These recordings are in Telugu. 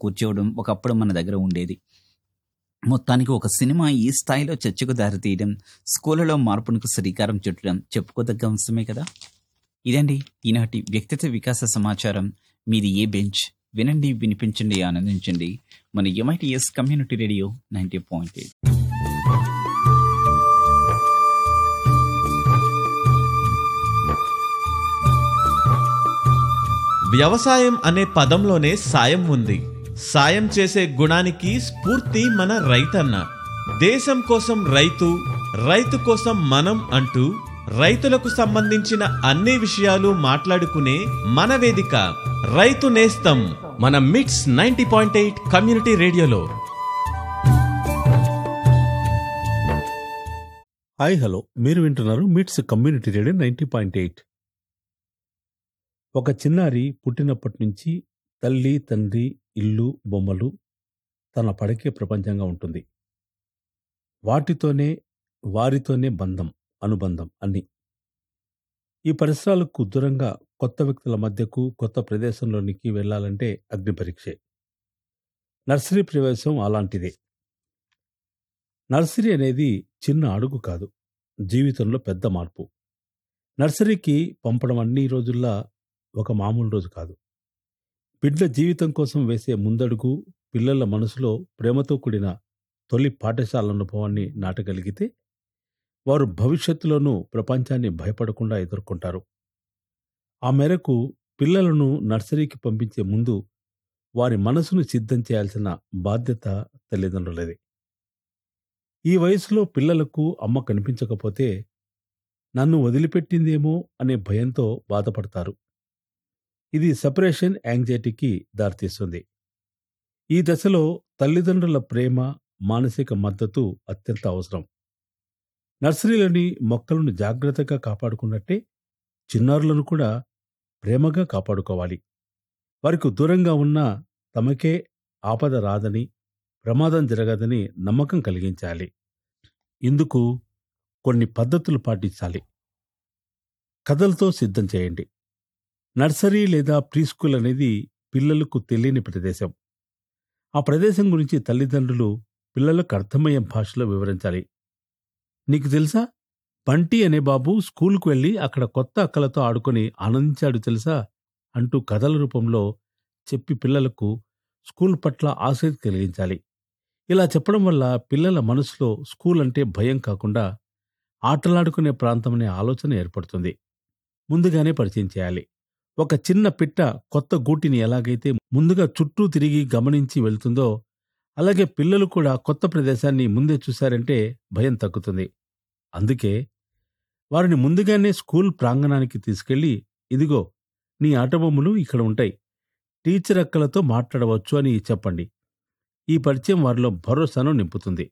కూర్చోవడం ఒకప్పుడు మన దగ్గర ఉండేది మొత్తానికి ఒక సినిమా ఈ స్థాయిలో చర్చకు దారితీయడం స్కూళ్ళలో మార్పునకు శ్రీకారం చుట్టడం చెప్పుకోదగ్గ అంశమే కదా ఇదండి ఈనాటి వ్యక్తిత్వ వికాస సమాచారం మీది ఏ బెంచ్ వినండి వినిపించండి ఆనందించండి మన MITS community radio ninety point eight వ్యవసాయం అనే పదంలోనే సాయం ఉంది సాయం చేసే గుణానికి స్ఫూర్తి మన రైతన్న దేశం కోసం రైతు రైతు కోసం మనం అంటూ రైతులకు సంబంధించిన అన్ని విషయాలు మాట్లాడుకునే మన వేదిక రైతు నేస్తం మన MITS ninety point eight community రేడియోలో హాయ్ హలో మీరు వింటున్నారు MITS community radio ninety point eight ఒక చిన్నారి పుట్టినప్పటి నుంచి తల్లి తండ్రి ఇల్లు బొమ్మలు తన పడకే ప్రపంచంగా ఉంటుంది వాటితోనే వారితోనే బంధం అనుబంధం అన్ని ఈ పరిసరాలకు దూరంగా కొత్త వ్యక్తుల మధ్యకు కొత్త ప్రదేశంలోనికి వెళ్ళాలంటే అగ్ని పరీక్షే నర్సరీ ప్రవేశం అలాంటిదే నర్సరీ అనేది చిన్న అడుగు కాదు జీవితంలో పెద్ద మార్పు నర్సరీకి పంపడం అన్ని రోజుల్లా ఒక మామూలు రోజు కాదు బిడ్డ జీవితం కోసం వేసే ముందడుగు పిల్లల మనసులో ప్రేమతో కూడిన తొలి పాఠశాల అనుభవాన్ని నాటగలిగితే వారు భవిష్యత్తులోనూ ప్రపంచాన్ని భయపడకుండా ఎదుర్కొంటారు ఆ మేరకు పిల్లలను నర్సరీకి పంపించే ముందు వారి మనసును సిద్ధం చేయాల్సిన బాధ్యత తల్లిదండ్రులది ఈ వయసులో పిల్లలకు అమ్మ కనిపించకపోతే నన్ను వదిలిపెట్టిందేమో అనే భయంతో బాధపడతారు ఇది సెపరేషన్ యాంగ్జైటీకి దారితీస్తుంది ఈ దశలో తల్లిదండ్రుల ప్రేమ మానసిక మద్దతు అత్యంత అవసరం నర్సరీలోని మొక్కలను జాగ్రత్తగా కాపాడుకున్నట్టే చిన్నారులను కూడా ప్రేమగా కాపాడుకోవాలి వారికి దూరంగా ఉన్న తమకే ఆపద రాదని ప్రమాదం జరగదని నమ్మకం కలిగించాలి ఇందుకు కొన్ని పద్ధతులు పాటించాలి కథలతో సిద్ధం చేయండి నర్సరీ లేదా ప్రీస్కూల్ అనేది పిల్లలకు తెలియని ప్రదేశం ఆ ప్రదేశం గురించి తల్లిదండ్రులు పిల్లలకు అర్థమయ్యే భాషలో వివరించాలి నీకు తెలుసా బంటి అనే బాబు స్కూల్కు వెళ్ళి అక్కడ కొత్త అక్కలతో ఆడుకొని ఆనందించాడు తెలుసా అంటూ కథల రూపంలో చెప్పి పిల్లలకు స్కూల్ పట్ల ఆసక్తి కలిగించాలి ఇలా చెప్పడం వల్ల పిల్లల మనసులో స్కూల్ అంటే భయం కాకుండా ఆటలాడుకునే ప్రాంతమనే ఆలోచన ఏర్పడుతుంది ముందుగానే పరిచయం చేయాలి ఒక చిన్న పిట్ట కొత్త గూటిని ఎలాగైతే ముందుగా చుట్టూ తిరిగి గమనించి వెళ్తుందో అలాగే పిల్లలు కూడా కొత్త ప్రదేశాన్ని ముందే చూశారంటే భయం తగ్గుతుంది అందుకే వారిని ముందుగానే స్కూల్ ప్రాంగణానికి తీసుకెళ్లి ఇదిగో నీ ఆటబొమ్మలు ఇక్కడ ఉంటాయి టీచర్ అక్కలతో మాట్లాడవచ్చు అని చెప్పండి ఈ పరిచయం వారిలో భరోసాను నింపుతుంది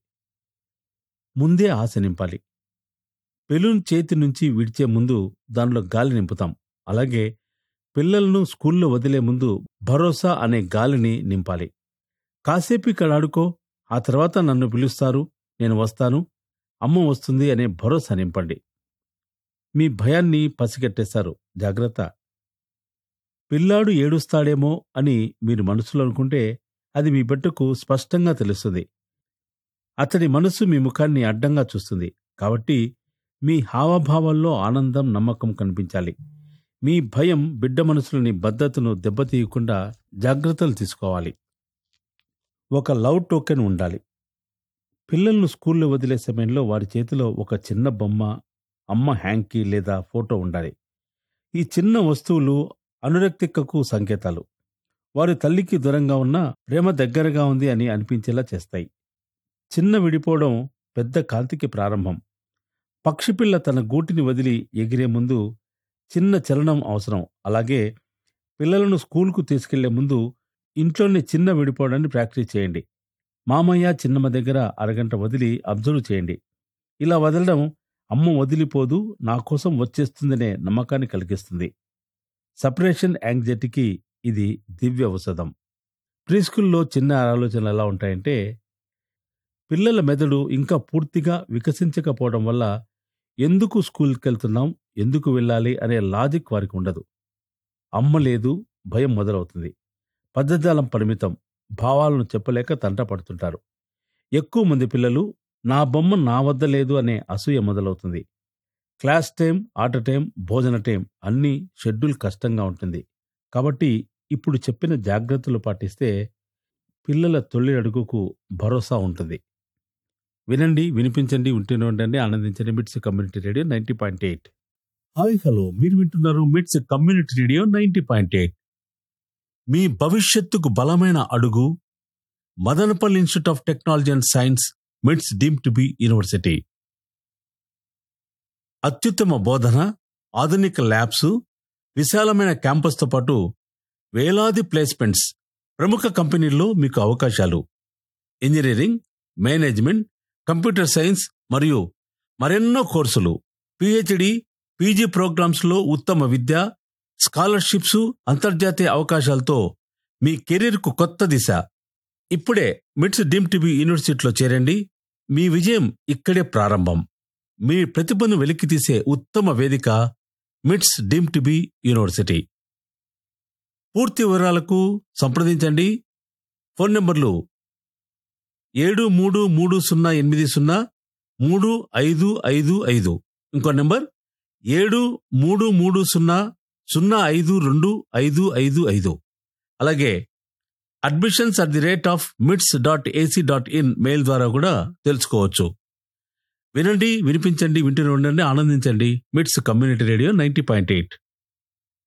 ముందే ఆశ నింపాలి బెలూన్ చేతి నుంచి విడిచే ముందు దానిలో గాలి నింపుతాం అలాగే పిల్లలను స్కూల్లో వదిలే ముందు భరోసా అనే గాలిని నింపాలి కాసేపు ఇక్కడ ఆడుకో ఆ తర్వాత నన్ను పిలుస్తారు నేను వస్తాను అమ్మ వస్తుంది అనే భరోసా నింపండి మీ భయాన్ని పసిగట్టేశారు జాగ్రత్త పిల్లాడు ఏడుస్తాడేమో అని మీరు మనసులో అనుకుంటే అది మీ బిడ్డకు స్పష్టంగా తెలుస్తుంది అతడి మనసు మీ ముఖాన్ని అడ్డంగా చూస్తుంది కాబట్టి మీ హావభావాల్లో ఆనందం నమ్మకం కనిపించాలి మీ భయం బిడ్డ మనసులోని భద్రతను దెబ్బతీయకుండా జాగ్రత్తలు తీసుకోవాలి ఒక లవ్ టోకెన్ ఉండాలి పిల్లలను స్కూల్లో వదిలే సమయంలో వారి చేతిలో ఒక చిన్న బొమ్మ అమ్మ హ్యాంకీ లేదా ఫోటో ఉండాలి ఈ చిన్న వస్తువులు అనురక్తికకు సంకేతాలు వారి తల్లికి దూరంగా ఉన్న ప్రేమ దగ్గరగా ఉంది అని అనిపించేలా చేస్తాయి చిన్న విడిపోవడం పెద్ద కాంతికి ప్రారంభం పక్షిపిల్ల తన గూటిని వదిలి ఎగిరే ముందు చిన్న చలనం అవసరం అలాగే పిల్లలను స్కూల్కు తీసుకెళ్లే ముందు ఇంట్లోనే చిన్న విడిపోవడాన్ని ప్రాక్టీస్ చేయండి మామయ్య చిన్నమ్మ దగ్గర అరగంట వదిలి అబ్జర్వ్ చేయండి ఇలా వదలడం అమ్మ వదిలిపోదు నా కోసం వచ్చేస్తుందనే నమ్మకాన్ని కలిగిస్తుంది సపరేషన్ యాంగ్జైటీకి ఇది దివ్య ఔషధం ప్రీస్కూల్లో చిన్న ఆలోచనలు ఎలా ఉంటాయంటే పిల్లల మెదడు ఇంకా పూర్తిగా వికసించకపోవడం వల్ల ఎందుకు స్కూల్కి వెళ్తున్నాం ఎందుకు వెళ్ళాలి అనే లాజిక్ వారికి ఉండదు అమ్మ లేదు భయం మొదలవుతుంది పద్ధజాలం పరిమితం భావాలను చెప్పలేక తంట పడుతుంటారు ఎక్కువ మంది పిల్లలు నా బొమ్మ నా వద్ద లేదు అనే అసూయ మొదలవుతుంది క్లాస్ టైం ఆట టైం భోజన టైం అన్నీ షెడ్యూల్ కష్టంగా ఉంటుంది కాబట్టి ఇప్పుడు చెప్పిన జాగ్రత్తలు పాటిస్తే పిల్లల తొలి అడుగుకు భరోసా ఉంటుంది వినండి వినిపించండి ఉంటూనే ఉండండి ఆనందించండి MITS community radio ninety point eight hi hello మీరు వింటున్నారు MITS community radio ninety point eight మీ భవిష్యత్తుకు బలమైన అడుగు Madanapalle institute of technology and science MITS deem to be university అత్యుత్తమ బోధన ఆధునిక ల్యాబ్స్ విశాలమైన క్యాంపస్తో పాటు వేలాది ప్లేస్మెంట్స్ ప్రముఖ కంపెనీల్లో మీకు అవకాశాలు ఇంజనీరింగ్ మేనేజ్మెంట్ కంప్యూటర్ సైన్స్ మరియు మరెన్నో కోర్సులు పిహెచ్డి పీజీ ప్రోగ్రామ్స్లో ఉత్తమ విద్య స్కాలర్షిప్స్ అంతర్జాతీయ అవకాశాలతో మీ కెరీర్కు కొత్త దిశ ఇప్పుడే మిట్స్ డీమ్ టీబీ యూనివర్సిటీలో చేరండి మీ విజయం ఇక్కడే ప్రారంభం మీ ప్రతిభను వెలికితీసే ఉత్తమ వేదిక మిట్స్ డీమ్ టీబీ యూనివర్సిటీ పూర్తి వివరాలకు సంప్రదించండి ఫోన్ నంబర్లు ఏడు మూడు మూడు సున్నా ఎనిమిది సున్నా మూడు ఐదు ఐదు ఐదు ఇంకో నెంబర్ ఏడు మూడు మూడు సున్నా సున్నా ఐదు రెండు ఐదు ఐదు ఐదు అలాగే admissions at the rate of MITS dot AC dot IN mail ద్వారా కూడా తెలుసుకోవచ్చు వినండి వినిపించండి వింటూనే ఉండండి ఆనందించండి MITS community radio ninety point eight